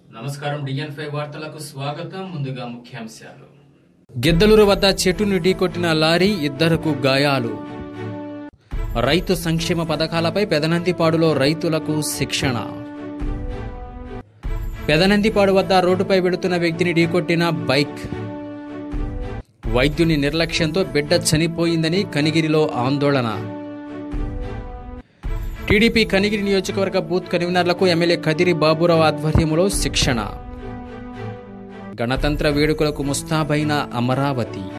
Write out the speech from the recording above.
నమస్కారం డిఎన్ ఫైవ్ వార్తలకు స్వాగతం ముందుగా ముఖ్యాంశాలు గిద్దలూరు వద్ద చెట్టును ఢీకొట్టిన లారీ ఇద్దరకు గాయాలు రైతు సంక్షేమ పథకాలపై పెదనందిపాడులో రైతులకు శిక్షణ పెదనందిపాడు వద్ద రోడ్డుపై వెళుతున్న వ్యక్తిని ఢీకొట్టిన బైక్ వైద్యుని నిర్లక్ష్యంతో బిడ్డ చనిపోయిందని కనిగిరిలో ఆందోళన టీడీపీ కనిగిరి నియోజకవర్గ బూత్ కన్వీనర్లకు ఎమ్మెల్యే కదిరి బాబురావు ఆధ్వర్యంలో శిక్షణ గణతంత్ర వేడుకలకు ముస్తాబైన అమరావతి